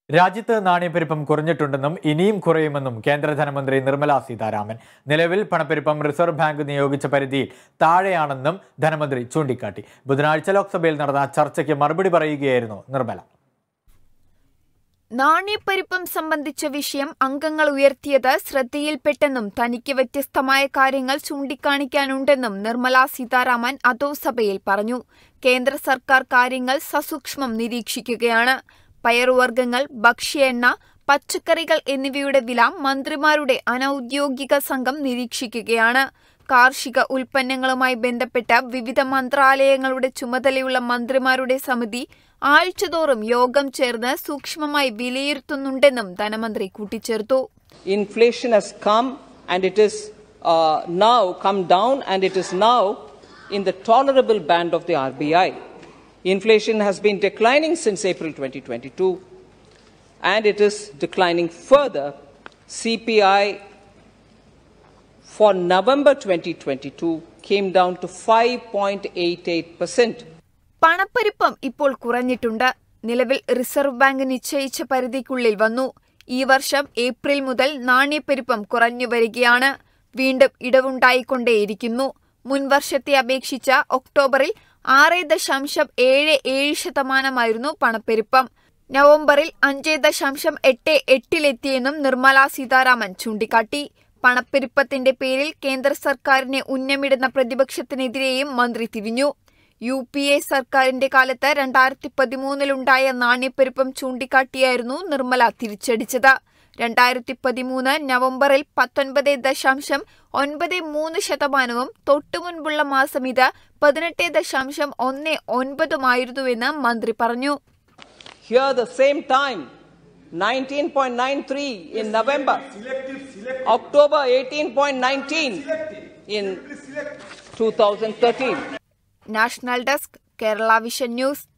രാജ്യത്ത് നാണയപ്പെരുപ്പം കുറഞ്ഞിട്ടുണ്ടെന്നും ഇനിയും കുറയുമെന്നും കേന്ദ്ര ധനമന്ത്രി നിർമ്മല സീതാരാമൻ നിലവിൽ പണപ്പെരുപ്പം റിസർവ് ബാങ്ക് നിയോഗിച്ച പരിധിയിൽ താഴെയാണെന്നും ധനമന്ത്രി ചൂണ്ടിക്കാട്ടി ബുധനാഴ്ച ലോക്സഭയിൽ നടന്ന ചർച്ചയ്ക്ക് മറുപടി പറയുകയായിരുന്നു നിർമ്മല നാണ്യപ്പെരുപ്പം സംബന്ധിച്ച വിഷയം അംഗങ്ങൾ ഉയർത്തിയത് ശ്രദ്ധയിൽപ്പെട്ടെന്നും തനിക്ക് വ്യത്യസ്തമായ കാര്യങ്ങൾ ചൂണ്ടിക്കാണിക്കാനുണ്ടെന്നും നിർമ്മല സീതാരാമൻ അധോസഭയിൽ പറഞ്ഞു കേന്ദ്ര സർക്കാർ കാര്യങ്ങൾ സസൂക്ഷ്മം നിരീക്ഷിക്കുകയാണ് പയറുവർഗ്ഗങ്ങൾ ഭക്ഷ്യ എണ്ണ പച്ചക്കറികൾ എന്നിവയുടെ വില മന്ത്രിമാരുടെ അനൌദ്യോഗിക സംഘം നിരീക്ഷിക്കുകയാണ് കാർഷിക ഉൽപ്പന്നങ്ങളുമായി ബന്ധപ്പെട്ട വിവിധ മന്ത്രാലയങ്ങളുടെ ചുമതലയുള്ള മന്ത്രിമാരുടെ സമിതി ആഴ്ചതോറും യോഗം ചേർന്ന് സൂക്ഷ്മമായി വിലയിരുത്തുന്നുണ്ടെന്നും ധനമന്ത്രി കൂട്ടിച്ചേർത്തു inflation has come and it is uh, now come down and it is now in the tolerable band of the RBI. Inflation has been declining since April 2022 and it is declining further. CPI for November 2022 came down to 5.88%. പണപ്പെരുപ്പം ഇപ്പോൾ കുറഞ്ഞിട്ടുണ്ട് നിലവിൽ reserve bank നിശ്ചയിച്ച പരിധിക്കുള്ളിൽ വന്നു ഈ വർഷം April മുതൽ നാണ്യപ്പെരുപ്പം കുറഞ്ഞു വരികയാണ് വീണ്ടും ഇടവുണ്ടായിക്കൊണ്ടേയിരിക്കുന്നു മുൻ വർഷത്തെ അപേക്ഷിച്ച ഒക്ടോബറിൽ ആറ് ദശാംശം ഏഴ് ഏഴ് ശതമാനമായിരുന്നു പണപ്പെരുപ്പം നവംബറിൽ അഞ്ച് ദശാംശം എട്ട് എട്ടിലെത്തിയെന്നും നിർമ്മല സീതാരാമൻ ചൂണ്ടിക്കാട്ടി പണപ്പെരുപ്പത്തിന്റെ പേരിൽ കേന്ദ്ര സർക്കാരിനെ ഉന്നമിടുന്ന പ്രതിപക്ഷത്തിനെതിരെയും മന്ത്രി തിരിഞ്ഞു യു പി എ സർക്കാരിന്റെ കാലത്ത് രണ്ടായിരത്തി പതിമൂന്നിലുണ്ടായ നാണ്യപ്പെരുപ്പം ചൂണ്ടിക്കാട്ടിയായിരുന്നു നിർമ്മല തിരിച്ചടിച്ചത് രണ്ടായിരത്തി പതിമൂന്ന് നവംബറിൽ പത്തൊൻപത് ദശാംശം ഒൻപത് മൂന്ന് ശതമാനവും തൊട്ടുമുൻപുള്ള മാസം ഇത് പതിനെട്ട് ദശാംശം ഒന്ന് ഒൻപതുമായിരുന്നുവെന്ന് മന്ത്രി പറഞ്ഞു Here, the same time, 19.93 in November, October 18.19 in 2013. National desk Kerala vision news